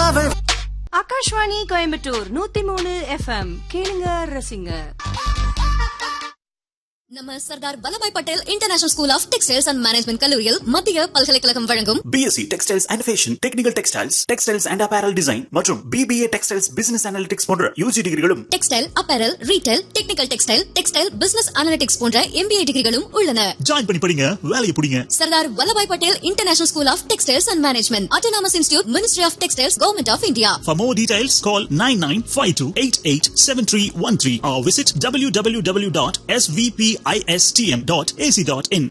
அவள் ஆகாஷ்வாணி கோயம்புத்தூர் நூத்தி மூணு எஃப்எம் கேளுங்க ரசிங்க நம்ம Sardar Vallabhbhai Patel international school of textiles and management கல்லூரியில் மத்திய பல்கலைக்கழகம் வழங்கும் BSc textiles and fashion technical textiles textiles and apparel design மற்றும் பிபிஏ டெக்ஸ்டைல்ஸ் பிசினஸ் அனாலிட்டிக்ஸ் போன்ற யூஜி டிகிரிகளும் textile apparel retail technical textile textile business analytics போன்ற எம்பிஏ டிகிரிகளும் உள்ளன ஜாயின் பண்ணி படிங்க வேலையை பிடிங்க Sardar Vallabhbhai Patel international school of textiles and management autonomous institute ministry of textiles government of India For more details, call 9952887313 or visit www.svpistm.ac.in.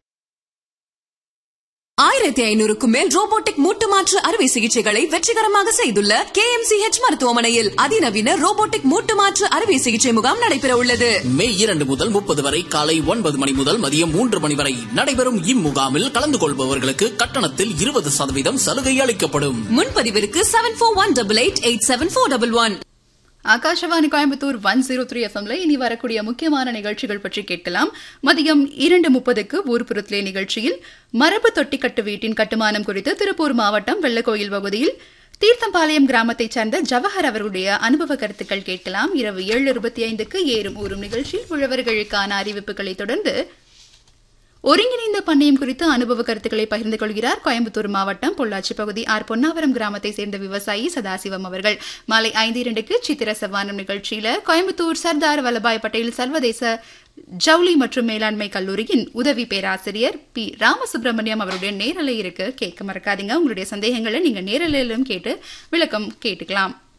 ஆயிரத்தி ஐநூறுக்கும் மேல் ரோபோட்டிக் மூட்டு மாற்று அறுவை சிகிச்சைகளை வெற்றிகரமாக செய்துள்ள கே மருத்துவமனையில் அதிநவீன ரோபோட்டிக் மூட்டு மாற்று அறுவை சிகிச்சை முகாம் நடைபெற உள்ளது மே இரண்டு முதல் முப்பது வரை காலை ஒன்பது மணி முதல் மதியம் மூன்று மணி வரை நடைபெறும் இம்முகாமில் கலந்து கொள்பவர்களுக்கு கட்டணத்தில் இருபது சதவீதம் சலுகை அளிக்கப்படும் முன்பதிவிற்கு seven four one double eight eight seven four double one Akashvani Coimbatore one zero three எஃப்எம்ல இனி வரக்கூடிய முக்கியமான நிகழ்ச்சிகள் பற்றி கேட்கலாம் மதியம் இரண்டு முப்பதுக்கு ஊர்புறத்திலே நிகழ்ச்சியில் மரபு தொட்டிக்கட்டு வீட்டின் கட்டுமானம் குறித்து திருப்பூர் மாவட்டம் வெள்ளக்கோயில் பகுதியில் தீர்த்தம்பாளையம் கிராமத்தைச் சேர்ந்த ஜவஹர் அவர்களுடைய அனுபவ கருத்துக்கள் கேட்கலாம் இரவு ஏழு இருபத்தி ஐந்துக்கு ஏறும் ஊறும் நிகழ்ச்சியில் உழவர்களுக்கான அறிவிப்புகளை தொடர்ந்து ஒருங்கிணைந்த பண்ணையம் குறித்து அனுபவ கருத்துக்களை பகிர்ந்து கொள்கிறார் கோயம்புத்தூர் மாவட்டம் பொள்ளாச்சி பகுதி ஆர் பொன்னாவரம் கிராமத்தை சேர்ந்த விவசாயி சதாசிவம் அவர்கள் மாலை ஐந்து இரண்டுக்கு சித்திர சவானம் நிகழ்ச்சியில கோயம்புத்தூர் சர்தார் வல்லபாய் பட்டேல் சர்வதேச ஜவுளி மற்றும் மேலாண்மை கல்லூரியின் உதவி பேராசிரியர் பி ராமசுப்ரமணியம் அவருடைய நேரலை இருக்கு கேட்க மறக்காதீங்க உங்களுடைய சந்தேகங்களை நீங்க நேரலையிலும் கேட்டு விளக்கம் கேட்டுக்கலாம்